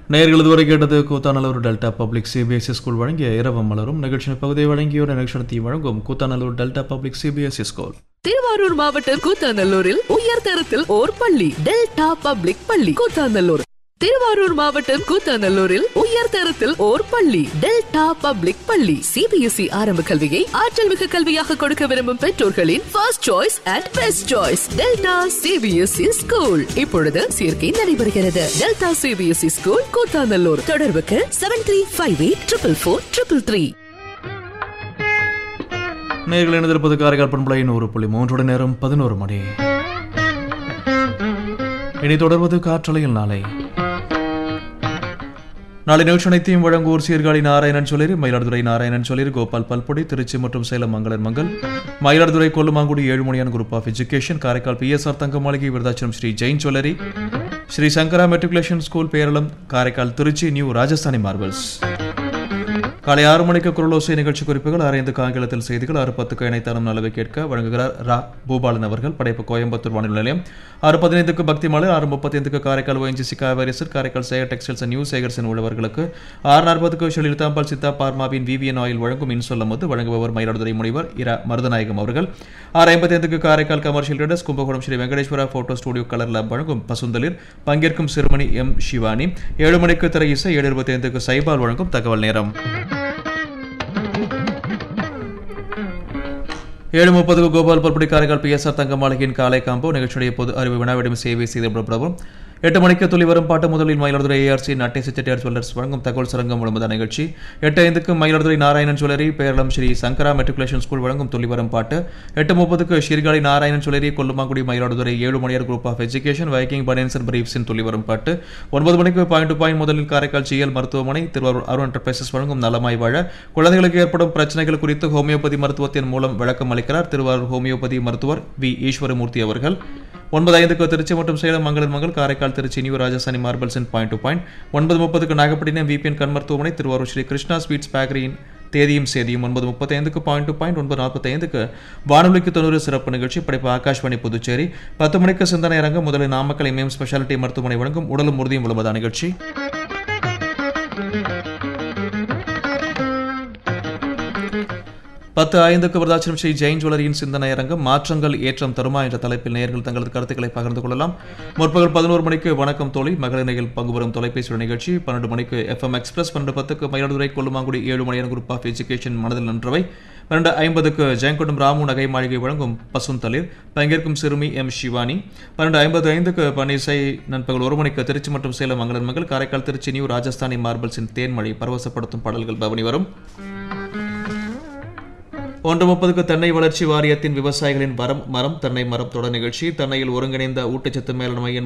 நேயர்கள் இதுவரை கேட்டது Koothanallur Delta public CBSE school வழங்கிய இரவு மலரும் நிகழ்ச்சியின் பகுதியை வழங்கியோர் நிகழ்ச்சி வழங்கும் Koothanallur Delta public CBSE school Thiruvarur மாவட்டம் கூத்தாநல்லூரில் உயர் தரத்தில் ஓர் பள்ளி டெல்டா பப்ளிக் பள்ளி கூத்தாநல்லூர் திருவாரூர் மாவட்டம் கூத்தாநல்லூரில் உயர் தரத்தில் ஓர் பள்ளி டெல்டா பப்ளிக் பள்ளி சிபிஎஸ்இ ஆரம்ப கல்வியை ஆற்றல் மிகு கல்வியாக கொடுக்க விரும்பும் பெற்றோர்களின் first choice and best choice Delta CBSE school இப்பொழுது சேர்க்கை நடைபெறுகிறது டெல்டா சிபிஎஸ்இ ஸ்கூல் கூத்தாநல்லூர் தொடர்புக்கு seven three five eight triple four triple three நேயர்கள் இணைந்திருப்பது காரைக்கால் பண்பலையின் ஒரு புள்ளி மூன்றோட நேரம் பதினோரு மணி இனி தொடர்வது காற்றலையில் நாளை நாளை நிகழ்ச்சி அனைத்தையும் வழங்குவோர் சீர்காழி நாராயணன் சொல்லி மயிலாடுதுறை நாராயணன் சொல்லி கோபால் பல்பொடி திருச்சி மற்றும் Salem Mangalan Mangal Mayiladuthurai Kollumangudi Ezhumaniyan group of education Karaikal PSR Thanga Maligai Virudhachalam Sri Jain jewellery Sri Sankara matriculation school Peralam Karaikal Trichy new Rajasthani marbles காலை ஆறு மணிக்கு குரலோசை நிகழ்ச்சி குறிப்புகள் அரைந்து ஆங்கிலத்தில் செய்திகள் ஆறு பத்துக்கு இணைத்தரம் நலவை கேட்க வழங்குகிறார் ரா பூபாலன் அவர்கள் படைப்பு கோயம்புத்தூர் வானொலி நிலையம் ஆறு பதினைந்துக்கு பக்தி மாலை ஆறு முப்பத்தைந்துக்கு காரைக்கால் ஓஎன்ஜிசி காவேரிசர் Karaikal Sekar textiles and new சேகர்ஸின் உழவர்களுக்கு ஆறு நாற்பதுக்கு ஷெலில் தாம்பால் சித்தா பார்மாவின் விவிஎன் ஆயில் வழங்கும் இன்சொல்லம் வந்து வழங்குபவர் மயிலாடுதுறை முனிவர் இரா மருதநாயகம் அவர்கள் ஆறு ஐம்பத்தைந்துக்கு Karaikal commercial traders Kumbakonam Sri Venkateswara photo studio colour lab வழங்கும் பசுந்தலில் பங்கேற்கும் சிறுமணி எம் சிவானி ஏழு மணிக்கு திரை இசை ஏழு இருபத்தைந்துக்கு சைபால் வழங்கும் தகவல் நேரம் ஏழு முப்பதுக்கு கோபால் பல்படி காரைக்கால் பிஎஸ்ஆர் தங்க மாளிகையின் காலை காம்போ நிகழ்ச்சியுடைய பொது அறிவு வினாவிடம் சேவை செய்த பிரபலம் எட்டு மணிக்கு துளி வரும் பாட்டு முதலில் மயிலாடுதுறை ஏஆர்சி நட்டை செட்டியார் ஜுவல்லர்ஸ் வழங்கும் தகவல் சரங்கம் விளம்பர நிகழ்ச்சி எட்டு ஐந்துக்கு Mayiladuthurai Narayanan jewellery Peralam Sri Sankara matriculation school வழங்கும் துளி வரும் பாட்டு எட்டு முப்பதுக்கு ஷீர்காழி நாராயணன் ஜுவல்லரி கொல்லுமாங்குடி மயிலாடுதுறை ஏழு மணியர் group of education Viking banians and பிரீப்ஸின் துளி வரும் பாட்டு ஒன்பது மணிக்கு பாயிண்ட் டு பாயிண்ட் முதலில் காரைக்கால் ஜிஎல் மருத்துவமனை திருவாரூர் அருண் என்டர்பிரைசஸ் வழங்கும் நலமாய் வாழ குழந்தைகளுக்கு ஏற்படும் பிரச்சனைகள் குறித்து ஹோமியோபதி மருத்துவத்தின் மூலம் விளக்கம் அளிக்கிறார் திருவாரூர் ஹோமியோபதி மருத்துவர் வி ஈஸ்வரமூர்த்தி அவர்கள் ஒன்பது ஐந்துக்கு திருச்சி மற்றும் Salem Mangalan Mangal Karaikal Trichy new Rajasthani marbles in point to point ஒன்பது முப்பதுக்கு நாகப்பட்டினம் விபிஎன் கண் மருத்துவமனை திருவாரூர் ஸ்ரீ கிருஷ்ணா ஸ்வீட்ஸ் பேக்கரியின் தேதியும் சேதியும் ஒன்பது முப்பத்தைந்துக்கு பாயிண்ட் டு பாயிண்ட் ஒன்பது நாற்பத்தைந்துக்கு வானொலிக்கு தொண்ணூறு சிறப்பு நிகழ்ச்சி படைப்பு ஆகாஷ்வாணி புதுச்சேரி பத்து மணிக்கு சிந்தனை அரங்கம் முதலில் நாமக்கல் எம்எம் ஸ்பெஷாலிட்டி மருத்துவமனை வழங்கும் உடலும் உறுதியும் விளம்பர நிகழ்ச்சி பத்து ஐந்துக்கு விருதாச்சலம் ஸ்ரீ ஜெயின் ஜுவல்லரியின் சிந்தனை அரங்கம் மாற்றங்கள் ஏற்றம் தருமா என்ற தலைப்பில் நேயர்கள் தங்களது கருத்துக்களை பகிர்ந்து கொள்ளலாம் முற்பகல் பதினோரு மணிக்கு வணக்கம் தோழி மகளிர் பங்கு பெறும் தொலைபேசி நிகழ்ச்சி பன்னெண்டு மணிக்கு எஃப்எம் எக்ஸ்பிரஸ் பன்னெண்டு பத்துக்கு மயிலாடுதுறை கொல்லுமாங்குடி ஏழு மணியான குரூப் ஆஃப் எஜுகேஷன் மனதில் நின்றவை பன்னெண்டு ஐம்பதுக்கு ஜெயங்கொண்டம் ராமு நகை மாளிகை வழங்கும் பசுந்தளிர் பங்கேற்கும் சிறுமி எம் சிவானி பன்னெண்டு ஐம்பது ஐந்துக்கு பன்னிசை நண்பகல் ஒரு மணிக்கு திருச்சி மற்றும் சேலம் மங்களன் மங்கள் காரைக்கால் திருச்சி நியூ ராஜஸ்தானி மார்பல்ஸின் தேன்மழை பரவசப்படுத்தும் பாடல்கள் பவனி வரும் ஒன்று முப்பதுக்கு தென்னை வளர்ச்சி வாரியத்தின் விவசாயிகளின் வரம் மரம் தென்னை மரம் தொடர் நிகழ்ச்சி தென்னையில் ஒருங்கிணைந்த ஊட்டச்சத்து மேலாண்மையின்